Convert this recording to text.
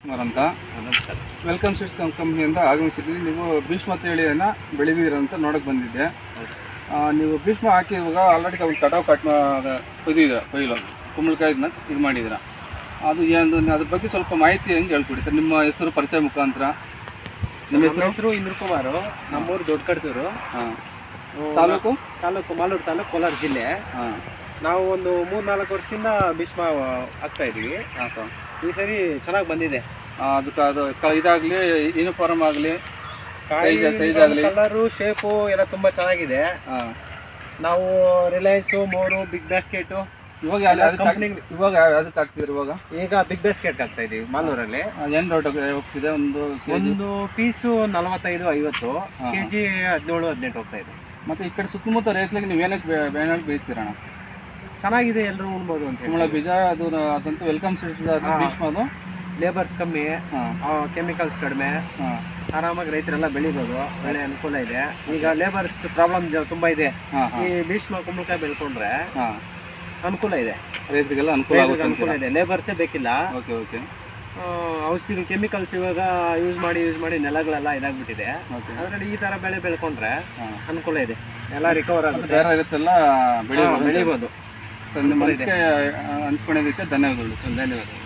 ಕುಮಾರ್ ಅಂತ ನಮಸ್ಕಾರ welcome seeds ಕಂಪ್ನಿಯಿಂದ ಆಗಮಿಸಿದ್ವಿ ನೀವು ಭೀಷ್ಮ ತಳಿಯನ್ನು ಬೆಳೆದಿದ್ದೀರ ಅಂತ ನೋಡಕ್ಕೆ ಬಂದಿದ್ದೆ ಆ, ನೀವು ಭೀಷ್ಮ ಹಾಕಿರುವಾಗ ಆಲ್ರೆಡಿ ಒಂದು ಕಟಾವು ಕಟ್ ಕೊಯ್ದಿದೆ ಕೊಯ್ಲು ಕುಂಬಳಕಾಯಿನ ಇದು ಮಾಡಿದ್ದೀರ ಅದು ಏನು ಅದ್ರ ಬಗ್ಗೆ ಸ್ವಲ್ಪ ಮಾಹಿತಿ ಹೆಂಗೆ ಹೇಳ್ಕೊಡಿ ಸರ್ ನಿಮ್ಮ ಹೆಸರು ಪರಿಚಯ ಮುಖಾಂತರ ನಿಮ್ಮ ನಮ್ಮ ಹೆಸರು ಹೆಸರು ಇಂದ್ರ ಕುಮಾರ್ ನಮ್ಮೂರು ದೊಡ್ಡ ಕಡ್ತೂರು ಹಾಂ ತಾಲೂಕು ತಾಲೂಕು ಮಾಲೂರು ತಾಲೂಕು ಕೋಲಾರ ಜಿಲ್ಲೆ ಹಾಂ ನಾವು ಒಂದು ಮೂರ್ ನಾಲ್ಕು ವರ್ಷದಿಂದ ಭೀಷ್ಮ ಆಗ್ತಾ ಇದೀವಿ ಹಾಂ ಸರ್ ಈ ಸರಿ ಚೆನ್ನಾಗಿ ಬಂದಿದೆ ಅದಕ್ಕೆ ಅದು ಕ ಇದಾಗಲಿ ಯೂನಿಫಾರ್ಮ್ ಆಗಲಿ ಕಾಯಿ Size- size ಆಗ್ಲಿ. ಕಲರು ಶೇಪು ಎಲ್ಲ ತುಂಬಾ ಚೆನ್ನಾಗಿದೆ ಹಾಂ ನಾವು ರಿಲಯನ್ಸು ಮೋರು ಬಿಗ್ ಬ್ಯಾಸ್ಕೆಟು ಇವಾಗ ಯಾವ್ದು- ಎಲ್ಲ ಅದಕ್ಕೆ company- ಹಾಕ್- ಇವಾಗ ಯಾವುದಕ್ಕೆ ಹಾಕ್ತಿದ್ರು ಇವಾಗ ಈಗ ಬಿಗ್ ಬ್ಯಾಸ್ಕೆಟ್ ಆಗ್ತಾ ಇದೀವಿ ಮಾಲೂರಲ್ಲಿ ಏನು ರೇಟ್ ಹೋಗ್ತಿದೆ ಒಂದು ಕೆಜಿ ಒಂದು ಪೀಸು ನಲವತ್ತೈದು ಐವತ್ತು ಹಾ. ಕೆ ಜಿ ಹದಿನೇಳು ಹದಿನೆಂಟು ಹೋಗ್ತಾ ಇದೆ ಮತ್ತೆ ಈ ಕಡೆ ಸುತ್ತಮುತ್ತ ರೈತರಿಗೆ ನೀವು ಏನಕ್ಕೆ ಬೇ- ಏನಕ್ಕೆ ಬೇಯಿಸ್ತೀರಣ್ಣ ಚೆನ್ನಾಗಿದೆ ಎಲ್ಲರೂ ಉಣ್ಬೋದು ಅಂತ ಕುಂಬಳ ಹೇಳಿ ಬೀಜ ಅದು ಅದಂತೂ ವೆಲ್ಕಮ್ ಸೀಡ್ಸ್ ಅದು ಹಾ. ಭೀಷ್ಮ ಅದು ಲೇಬರ್ಸ್ ಕಮ್ಮಿ ಹಾಂ ಕೆಮಿಕಲ್ಸ್ ಕಡಿಮೆ ಹಾಂ ಆರಾಮಾಗಿ ರೈತರೆಲ್ಲ ಬೆಳಿಬೋದು ಒಳ್ಳೆ ಅನುಕೂಲ ಇದೆ ಈಗ ಲೇಬರ್ಸ್ ಪ್ರಾಬ್ಲಮ್ ತುಂಬಾ ಇದೆ ಹಾಂ ಈ ಹಾಂ ಭೀಷ್ಮ ಕುಂಬಳಕಾಯಿ ಬೆಳ್ಕೊಂಡ್ರೆ ಹಾಂ ಅನುಕೂಲ ಇದೆ ರೈತರಿಗೆಲ್ಲ ಅನುಕೂಲ ರೈತರಿಗೆ ಆಗುತ್ತೆ ಅನುಕೂಲ ಇದೆ ಲೇಬರ್ಸೇ ಬೇಕಿಲ್ಲ ಓಕೆ ಓಕೆ ಆ, ಔಷಧಿಗಳು ಕೆಮಿಕಲ್ಸ್ ಇವಾಗ ಯೂಸ್ ಮಾಡಿ ಯೂಸ್ ಮಾಡಿ ನೆಲಗಳೆಲ್ಲ ಇದಾಗ್ಬಿಟ್ಟಿದೆ ಓಕೆ ಅದರಲ್ಲಿ ಈ ತರ ಬೆಳೆ ಬೆಳ್ಕೊಂಡ್ರೆ ಹಾಂ ಅನುಕೂಲ ಇದೆ ಎಲ್ಲ ರಿಕವರ್ ಆಗುತ್ತೆ ಬೇರೆ ರೈತೆಲ್ಲ ಹಾ, ಬೆಳಿಬೋದು ಬೆಳಿಬೋದು ಸೊ ನಿಮ್ಮ ಮನಸ್ಸಿಗೆ ಹಂಚ್ಕೊಂಡಿದ್ದಕ್ಕೆ ಧನ್ಯವಾದಗಳು ಧನ್ಯವಾದ